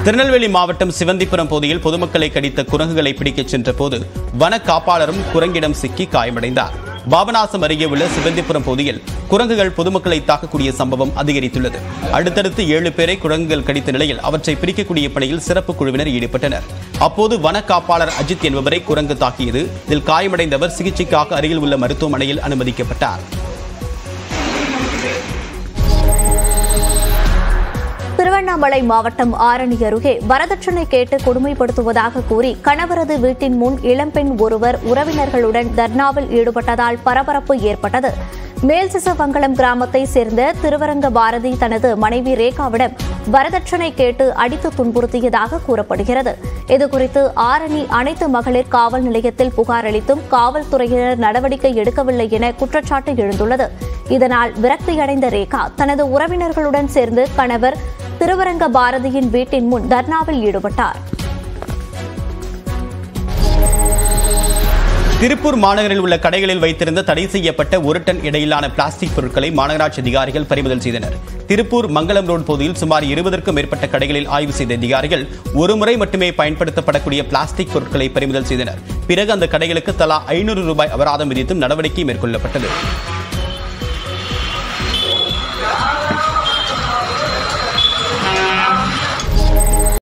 திருநெல்வேலி மாவட்டம் சிவந்திபுரம் பகுதியில் பொதுமக்களை கடித்த குரங்குகளை பிடிக்கச் சென்ற போது வன காப்பாளரும் குரங்கிடம் சிக்கி காயமடைந்தார் பாபநாசம் அருகே உள்ள சிவந்திபுரம் பகுதியில் குரங்குகள் பொதுமக்களை தாக்கக்கூடிய சம்பவம் அதிகரித்துள்ளது அடுத்தடுத்து ஏழு பேரை குரங்குகள் கடித்த நிலையில் அவற்றை பிரிக்கக்கூடிய பணியில் சிறப்பு குழுவினர் ஈடுபட்டனர் அப்போது வன காப்பாளர் அஜித் என்பவரை குரங்கு தாக்கியது இதில் காயமடைந்தவர் சிகிச்சைக்காக அருகில் உள்ள மருத்துவமனையில் அனுமதிக்கப்பட்டார் திருவண்ணாமலை மாவட்டம் ஆரணி அருகே வரதட்சணை கேட்டு கொடுமைப்படுத்துவதாக கூறி கணவரது வீட்டின் முன் இளம்பெண் ஒருவர் உறவினர்களுடன் தர்ணாவில் ஈடுபட்டதால் பரபரப்பு ஏற்பட்டது மேல்சிசவங்கலம் கிராமத்தை சேர்ந்த திருவரங்க பாரதி தனது மனைவி ரேகாவிடம் வரதட்சணை கேட்டு அடித்து துன்புறுத்தியதாக கூறப்படுகிறது இதுகுறித்து ஆரணி அனைத்து மகளிர் காவல் நிலையத்தில் புகார் அளித்தும் காவல்துறையினர் நடவடிக்கை எடுக்கவில்லை என குற்றச்சாட்டு எழுந்துள்ளது இதனால் விரக்தியடைந்த ரேகா தனது உறவினர்களுடன் சேர்ந்து கணவர் திருவரங்க பாரதியின் வீட்டின் முன் தர்ணாவில் ஈடுபட்டார் திருப்பூர் மாநகரில் உள்ள கடைகளில் வைத்திருந்த தடை செய்யப்பட்ட ஒரு டன் இடையிலான பிளாஸ்டிக் பொருட்களை மாநகராட்சி அதிகாரிகள் பறிமுதல் செய்தனர் திருப்பூர் மங்களம் ரோடு பகுதியில் சுமார் இருபதற்கும் மேற்பட்ட கடைகளில் ஆய்வு செய்த அதிகாரிகள் ஒருமுறை மட்டுமே பயன்படுத்தப்படக்கூடிய பிளாஸ்டிக் பொருட்களை பறிமுதல் செய்தனர் பிறகு அந்த கடைகளுக்கு தலா ஐநூறு ரூபாய் அபராதம் விதித்தும் நடவடிக்கை மேற்கொள்ளப்பட்டது